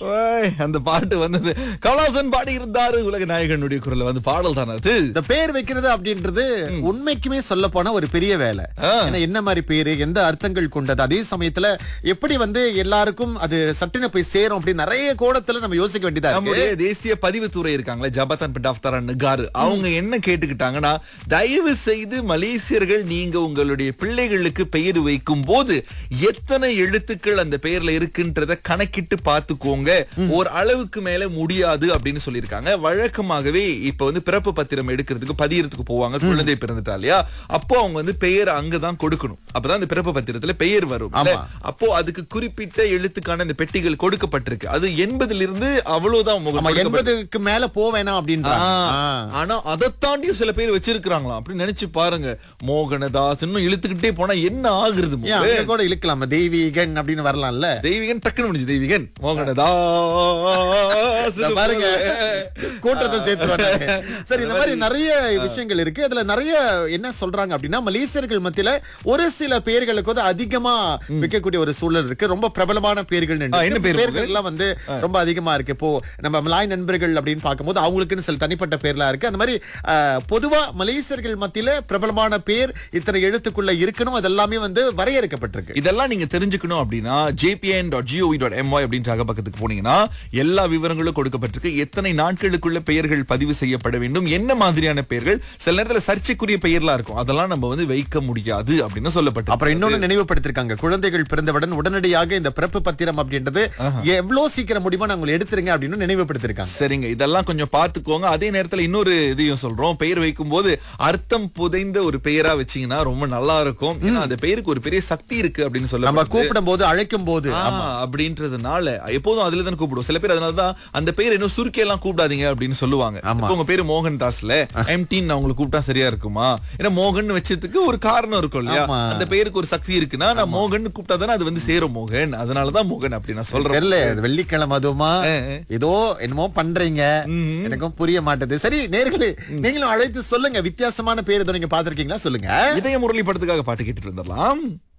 ஓய், அந்த பாட்டு வந்தது கமலாசன் பாடி இருந்தாரு உலக நாயகனுடைய குரல்ல வந்து பாடல் தானே அது இந்த பேர் வைக்கிறது அப்படின்றது உண்மைக்குமே சொல்ல போனா ஒரு பெரிய வேலை ஆ. ஏன்னா என்ன மாதிரி பேரு எந்த அர்த்தங்கள் கொண்டது அதே சமயத்துல எப்படி வந்து எல்லாருக்கும் அது சட்டுன்னு போய் சேரும் அப்படி நிறைய கோணத்துல நம்ம யோசிக்க வேண்டியதா இருக்கு நம்முடைய தேசிய பதிவுத்துறை இருக்காங்களே ஜபத்தன் பிட்டாஃப்தாரன் நகாரு அவங்க என்ன கேட்டுக்கிட்டாங்கன்னா தயவு செய்து மலேசியர்கள் நீங்க உங்களுடைய பிள்ளைகளுக்கு பெயர் வைக்கும் போது எத்தனை எழுத்துக்கள் அந்த பெயர்ல இருக்குன்றத கணக்கிட்டு பார்த்துக்கோங்க ஒரு அளவுக்கு மேல முடியாது அப்படின்னு சொல்லியிருக்காங்க வழக்கமாகவே இப்ப வந்து பிறப்பு பத்திரம் எடுக்கிறதுக்கு பதியறதுக்கு போவாங்க குழந்தை பிறந்துட்டா இல்லையா அப்போ அவங்க வந்து பெயர் அங்கதான் கொடுக்கணும் அப்பதான் அந்த பிறப்பு பத்திரத்துல பெயர் வரும் இல்ல? ஆமா. அப்போ அதுக்கு குறிப்பிட்ட எழுத்துக்கான இந்த பெட்டிகள் கொடுக்கப்பட்டிருக்கு அது எண்பதுல இருந்து அவ்வளவுதான் முகம் நம்ம கொடுக்கப்பட்டிருக்கு. எண்பதுக்கு மேல போவேணாம் அப்படின்ற ஆ, ஆனா அதை தாண்டியும் சில பேர் வச்சிருக்காங்களாம் அப்படின்னு நினைச்சு பாருங்க மோகனதாஸ் இன்னும் இழுத்துக்கிட்டே போனா என்ன ஆகுறது ஏன் மோகன்? அங்க கூட இழுக்கலாமா தெய்வீகன் அப்படின்னு வரலாம்ல தெய்வீகன் டக்குனு முடிஞ்சு தெய்வீகன் மோகனதாஸ் இத பாருங்க கூட்டத்தை சேர்த்து சரி இந்த மாதிரி நிறைய விஷயங்கள் இருக்கு அதுல நிறைய என்ன சொல்றாங்க அப்படின்னா மலேசியர்கள் மத்தியில ஒரு சில பேர்களுக்கு வந்து அதிகமா வைக்கக்கூடிய ஒரு சூழல் இருக்கு ரொம்ப பிரபலமான பேர்கள் ஆ, என்ன பேர் பேர்கள் எல்லாம் வந்து ரொம்ப அதிகமா இருக்கு இப்போ நம்ம மலாய் நண்பர்கள் அப்படின்னு பார்க்கும்போது அவங்களுக்குன்னு சில தனிப்பட்ட பேர்லாம் இருக்கு அந்த மாதிரி அஹ், பொதுவா மலேசியர்கள் மத்தியில பிரபலமான பேர் இத்தனை எழுத்துக்குள்ள இருக்கணும் அதெல்லாமே வந்து வரையறுக்கப்பட்டிருக்கு இதெல்லாம் நீங்க தெரிஞ்சுக்கணும் அப்படின்னா JPN dot GOV dot MY அப்படின்ற அகப்பக்கத்துக்கு போனீங்கன்னா எல்லா விவரங்களும் கொடுக்கப்பட்டிருக்கு எத்தனை நாட்களுக்குள்ள பெயர்கள் பதிவு செய்யப்பட வேண்டும் என்ன மாதிரியான பெயர்கள் சில நேரத்துல சர்ச்சைக்குரிய பெயர்லாம் இருக்கும் அதெல்லாம் நம்ம வந்து வைக்க முடியாது அப்படின்னு சொல்லப்பட்டு அப்புறம் இன்னொன்னு நினைவுபடுத்திருக்காங்க குழந்தைகள் பிறந்தவுடன் உடனடியாக இந்த பிறப்பு பத்திரம் அப்படின்றது எவ்வளவு சீக்கிரம் முடியுமோ நாங்கள் எடுத்துருங்க அப்படின்னு நினைவுபடுத்திருக்காங்க சரிங்க இதெல்லாம் கொஞ்சம் பார்த்துக்கோங்க அதே நேரத்துல இன்னொரு இதையும் சொல்றோம் பெயர் வைக்கும் போது அர்த்தம் புதைந்த ஒரு பெயரா வச்சீங்கன்னா ரொம்ப நல்லா இருக்கும் ஏன்னா அந்த பெயருக்கு ஒரு பெரிய சக்தி இருக்கு அப்படின்னு சொல்ல நம்ம கூப்பிடும் போது அழைக்கும் போது ஆ, அப்படின்றதுனால எப்போதும் அதுல தான் கூப்பிடுவோம் சில பேர் அதனாலதான் அந்த பேர் இன்னும் சுருக்கி எல்லாம் கூப்பிடாதீங்க அப்படின்னு சொல்லுவாங்க ஆமா. இப்போ உங்க பேரு மோகன் தாஸ்ல எம்டின் நான் உங்களுக்கு கூப்பிட்டா சரியா இருக்குமா ஏன்னா மோகன் வச்சதுக்கு ஒரு காரணம் இருக்கும் இல்லையா ஆமா. அந்த பேருக்கு ஒரு சக்தி இருக்குன்னா நான் மோகன் கூப்பிட்டா தானே அது வந்து சேரும் மோகன் அதனாலதான் மோகன் அப்படி நான் சொல்றேன் தெரியல அது வெள்ளிக்கிழமை அதுவுமா ஆ, ஆ. ஏதோ என்னமோ பண்றீங்க எனக்கும் புரிய மாட்டேது சரி நேர்களே நீங்களும் அழைத்து சொல்லுங்க வித்தியாசமான பேர் ஏதோ நீங்க பாத்திருக்கீங்களா சொல்லுங்க இதய முரளி படத்துக்காக பாட்டு கேட்டுட்டு வந்துடலாம்